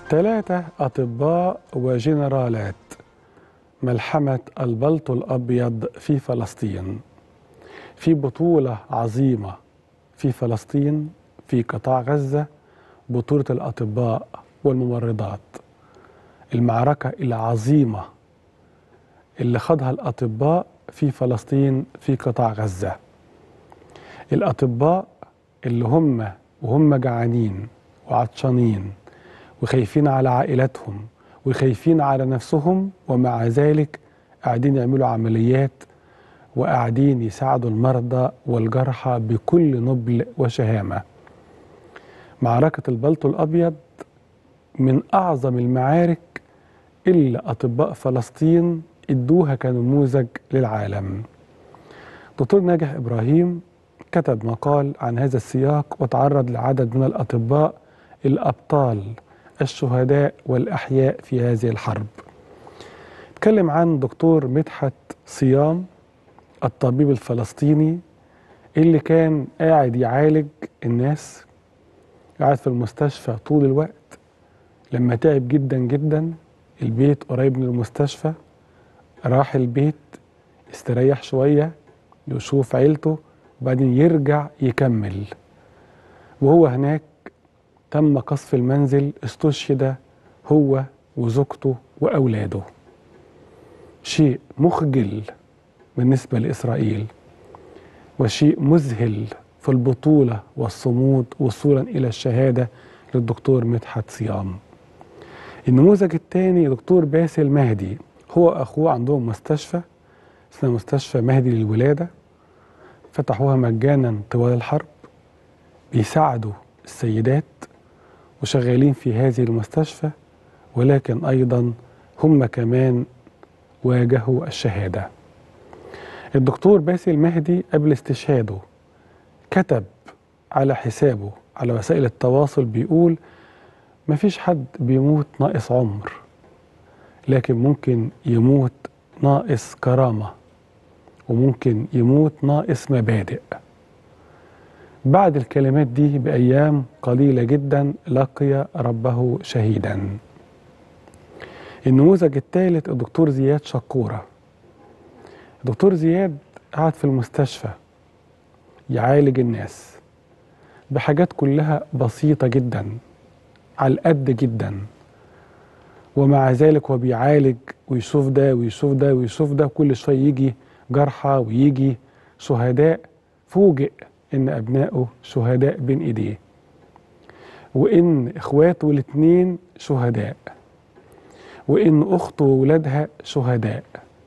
ثلاثة أطباء وجنرالات ملحمة البلط الأبيض في فلسطين في بطولة عظيمة في فلسطين في قطاع غزة بطولة الأطباء والممرضات المعركة العظيمة اللي خاضها الأطباء في فلسطين في قطاع غزة الأطباء اللي هم وهم جعانين وعطشانين وخايفين على عائلاتهم وخايفين على نفسهم ومع ذلك قاعدين يعملوا عمليات وقاعدين يساعدوا المرضى والجرحى بكل نبل وشهامة معركة البلطو الأبيض من أعظم المعارك اللي أطباء فلسطين ادوها كنموذج للعالم دكتور ناجح إبراهيم كتب مقال عن هذا السياق وتعرض لعدد من الأطباء الأبطال الشهداء والأحياء في هذه الحرب اتكلم عن دكتور مدحت صيام الطبيب الفلسطيني اللي كان قاعد يعالج الناس قاعد في المستشفى طول الوقت لما تعب جدا جدا البيت قريب من المستشفى راح البيت استريح شوية يشوف عيلته وبعدين يرجع يكمل وهو هناك تم قصف المنزل استشهد هو وزوجته وأولاده شيء مخجل بالنسبة لإسرائيل وشيء مذهل في البطولة والصمود وصولا إلى الشهادة للدكتور مدحت صيام النموذج الثاني دكتور باسل مهدي هو أخوه عندهم مستشفى اسمها مستشفى مهدي للولادة فتحوها مجانا طوال الحرب بيساعدوا السيدات وشغالين في هذه المستشفى ولكن أيضا هم كمان واجهوا الشهادة الدكتور باسل مهدي قبل استشهاده كتب على حسابه على وسائل التواصل بيقول مفيش حد بيموت ناقص عمر لكن ممكن يموت ناقص كرامة وممكن يموت ناقص مبادئ بعد الكلمات دي بأيام قليلة جدا لقي ربه شهيدا النموذج الثالث الدكتور زياد شقورة الدكتور زياد قعد في المستشفى يعالج الناس بحاجات كلها بسيطة جدا على القد جدا ومع ذلك هو بيعالج ويشوف ده ويشوف ده ويشوف ده كل شوية يجي جرحى ويجي شهداء فوجئ ان ابنائه شهداء بين ايديه وان اخواته الاثنين شهداء وان اخته وولادها شهداء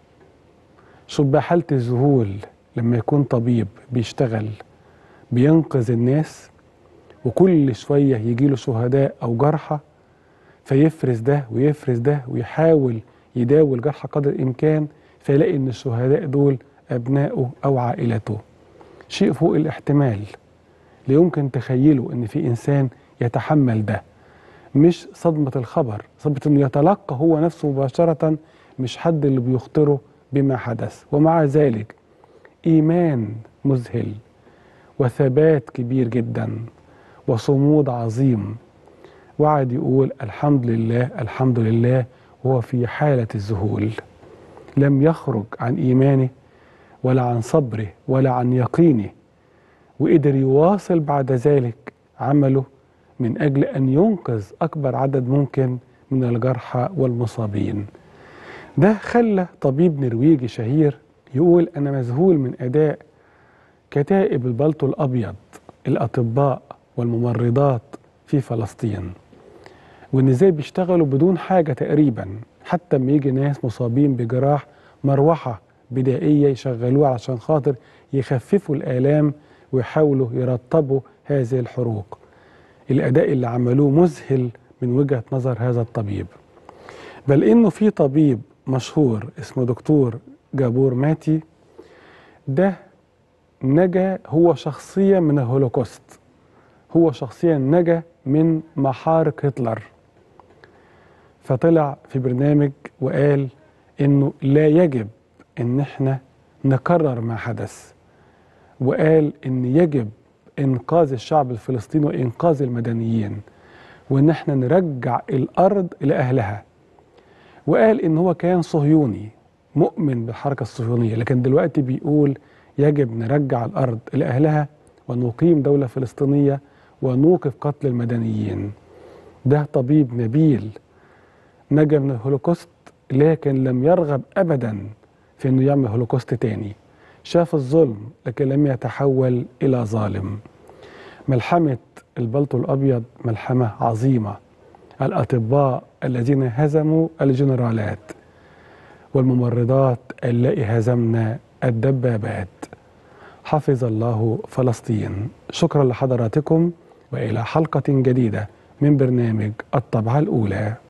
شوف بقى حاله الذهول لما يكون طبيب بيشتغل بينقذ الناس وكل شويه يجي له شهداء او جرحى فيفرز ده ويفرز ده ويحاول يداوي الجرحى قدر الامكان فيلاقي ان الشهداء دول ابنائه او عائلته شيء فوق الاحتمال لا يمكن تخيله ان في انسان يتحمل ده مش صدمة الخبر صدمة انه يتلقى هو نفسه مباشرة مش حد اللي بيخطره بما حدث ومع ذلك ايمان مذهل وثبات كبير جدا وصمود عظيم وقعد يقول الحمد لله الحمد لله وهو في حالة الذهول لم يخرج عن ايمانه ولا عن صبره ولا عن يقينه وقدر يواصل بعد ذلك عمله من اجل ان ينقذ اكبر عدد ممكن من الجرحى والمصابين. ده خلى طبيب نرويجي شهير يقول انا مذهول من اداء كتائب البلطو الابيض الاطباء والممرضات في فلسطين. وان ازاي بيشتغلوا بدون حاجه تقريبا حتى لما يجي ناس مصابين بجراح مروحه بدائيه يشغلوها عشان خاطر يخففوا الالام ويحاولوا يرطبوا هذه الحروق. الاداء اللي عملوه مذهل من وجهه نظر هذا الطبيب. بل انه في طبيب مشهور اسمه دكتور جابور ماتي ده نجا هو شخصيا من الهولوكوست. هو شخصيا نجا من محارق هتلر. فطلع في برنامج وقال انه لا يجب ان احنا نكرر ما حدث وقال ان يجب انقاذ الشعب الفلسطيني وانقاذ المدنيين وان احنا نرجع الارض لاهلها وقال ان هو كان صهيوني مؤمن بالحركه الصهيونيه لكن دلوقتي بيقول يجب نرجع الارض لاهلها ونقيم دوله فلسطينيه ونوقف قتل المدنيين ده طبيب نبيل نجا من الهولوكوست لكن لم يرغب ابدا في انه يعمل هولوكوست تاني شاف الظلم لكن لم يتحول الى ظالم ملحمه البلطو الابيض ملحمه عظيمه الاطباء الذين هزموا الجنرالات والممرضات اللائي هزمنا الدبابات حفظ الله فلسطين شكرا لحضراتكم والى حلقه جديده من برنامج الطبعه الاولى